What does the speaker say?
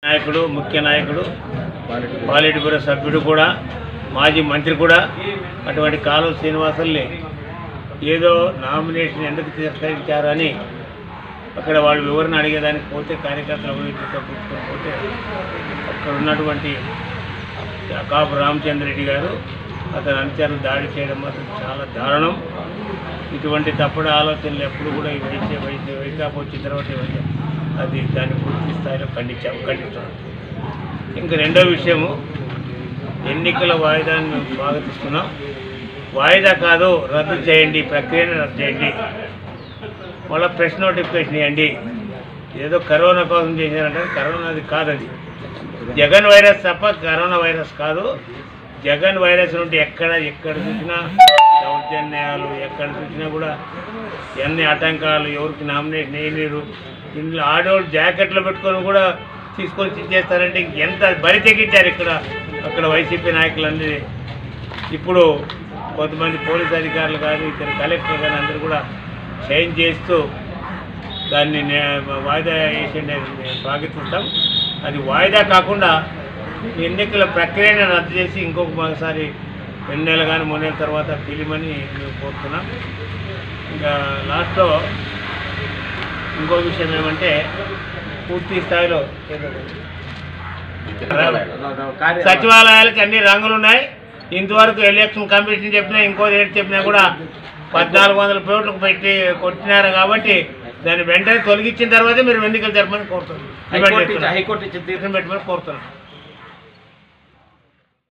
నాయకుడు ముఖ్య నాయకుడు పాలిట్ బ్యూరో సభ్యుడు కూడా మాజీ మంత్రి కూడా అటువంటి కాలువ శ్రీనివాసుల్ని ఏదో నామినేషన్ ఎందుకు తిరస్కరించారని అక్కడ వాళ్ళు వివరణ అడిగేదానికి పోతే కార్యకర్తలు అభివృద్ధితో కూర్చొని పోతే అక్కడ ఉన్నటువంటి కాపు రామచంద్రరెడ్డి గారు అతని అనుచరులు దాడి చేయడం మాత్రం చాలా దారుణం ఇటువంటి తప్పుడు ఆలోచనలు ఎప్పుడు కూడా ఈ వైద్య వైద్య వైకాపు వచ్చిన తర్వాత ఇవన్నీ అది దాన్ని పూర్తి స్థాయిలో ఖండించాము ఖండిస్తున్నాం ఇంకా రెండో విషయము ఎన్నికల వాయిదాన్ని మేము స్వాగతిస్తున్నాం వాయిదా కాదు రద్దు చేయండి ప్రక్రియను రద్దు చేయండి మళ్ళీ ప్రెస్ నోటిఫికేషన్ ఇవ్వండి ఏదో కరోనా కోసం చేశారంటే కరోనాది కాదది జగన్ వైరస్ తప్ప కరోనా వైరస్ కాదు జగన్ వైరస్ నుండి ఎక్కడ ఎక్కడ చూసినా దౌర్జన్యాలు ఎక్కడ చూసినా కూడా ఎన్ని ఆటంకాలు ఎవరికి నామినేషన్ వేయలేరు ఇందులో ఆడవాళ్ళు జాకెట్లు పెట్టుకొని కూడా తీసుకొని చేస్తారంటే ఎంత బరి తెగించారు ఇక్కడ అక్కడ వైసీపీ నాయకులందరి ఇప్పుడు కొంతమంది పోలీస్ అధికారులు కానీ ఇతర కలెక్టర్ కానీ అందరూ కూడా చేంజ్ చేస్తూ దాన్ని నే- వాయిదా వేసిండే స్వాగతిస్తాం అది వాయిదా కాకుండా ఎన్నికల ప్రక్రియను రద్దు చేసి ఇంకొకసారి రెండు నెలలు కానీ మూడు నెలల తర్వాత పిలిమని మేము కోరుతున్నాం ఇంకా లాస్ట్లో ఇంకో విషయం ఏమంటే పూర్తి స్థాయిలో సచివాలయాలకి అన్ని రంగులు ఉన్నాయి ఇంతవరకు ఎలక్షన్ కమిషన్ చెప్పినా ఇంకో రేటు చెప్పినా కూడా పద్నాలుగు వందల కోట్లకు పెట్టి కొట్టినారు కాబట్టి దాన్ని వెంటనే తొలగించిన తర్వాతే మీరు ఎన్నికలు జరపమని కోరుతున్నాను హైకోర్టు ఇచ్చి- హైకోర్టు ఇచ్చిన తీర్పు తీర్పును పెట్టమని కోరుతున్నాను